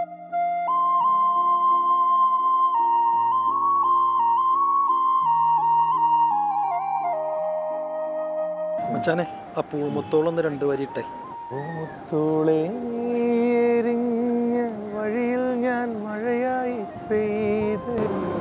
മച്ചാനെ ആ പൂമുത്തോളൊന്ന് രണ്ട് വരി ഇട്ടേ പൂമുത്തോളെ എരിഞ്ഞ വഴിയിൽ ഞാൻ മഴയായി പെയ്ത്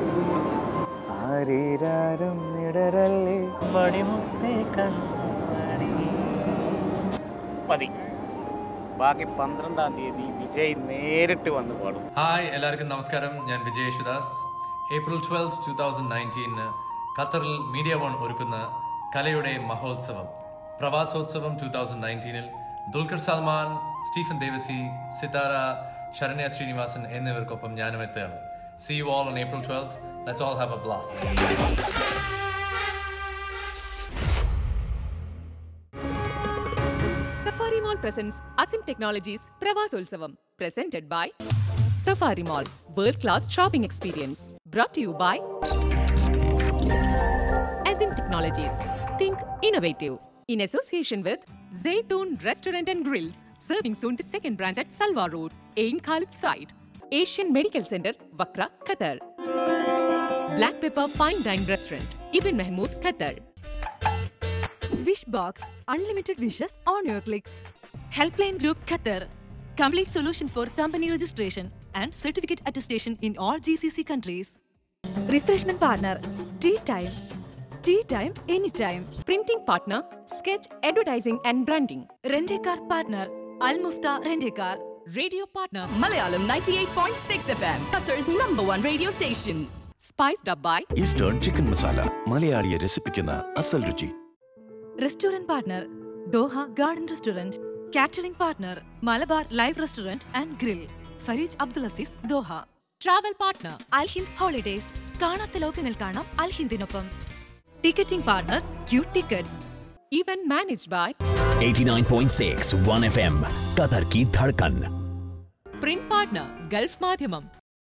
ആരീരാരം ഇടരല്ലേ മണിമുത്തേ കണ്ണാടി മതി ബാക്കി പന്ത്രണ്ടാം തീയതി വിജയ് നേരിട്ട് വന്ന് പാടും ഹായ് എല്ലാവർക്കും നമസ്കാരം ഞാൻ Vijay Yesudas April twelfth two thousand nineteen ഖത്തറിൽ മീഡിയ വൺ ഒരുക്കുന്ന കലയുടെ മഹോത്സവം പ്രവാസോത്സവം ടു തൗസൻഡ് നയൻറ്റീനിൽ ദുൽഖർ സൽമാൻ സ്റ്റീഫൻ ദേവസി സിതാര ശരണ്യ ശ്രീനിവാസൻ എന്നിവർക്കൊപ്പം ഞാനും എത്തുകയാണ് see you all on April twelfth let's all have a blast Safari Mall presents Asim Technologies Pravasotsavam, presented by Safari Mall, world-class shopping experience. Brought to you by Asim Technologies. Think innovative. In association with Zaytoon Restaurant and Grills, serving soon to second branch at Salwa Road, Ain Khalid side. Asian Medical Center, Vakra, Qatar. Black Pepper Fine Dine Restaurant, Ibn Mahmood, Qatar. Wish Box Unlimited wishes on your clicks. Helpline Group Qatar. Complete solution for company registration and certificate attestation in all GCC countries. Refreshment partner Tea Time. Tea Time anytime. Printing partner, Sketch Advertising and Branding. Rent a car partner Al Mufta Rent a car. Radio partner, Malayalam 98.6 FM, Qatar's number one radio station. Spiced up by Eastern chicken masala മലയാളിയെ രസിപ്പിക്കുന്ന അസൽ രുചി Restaurant partner Doha Garden Restaurant. Catering partner Malabar Live Restaurant and Grill. Farid Abdulaziz Doha. Travel partner, Al Hind holidays കാണാത്ത ലോകങ്ങൾ കാണാം അൽ ഹിന്ദിനൊപ്പം ticketing partner Q tickets even managed by 89.6 1 FM Qatar की धड़कन Print partner, Gulf Madhyamam,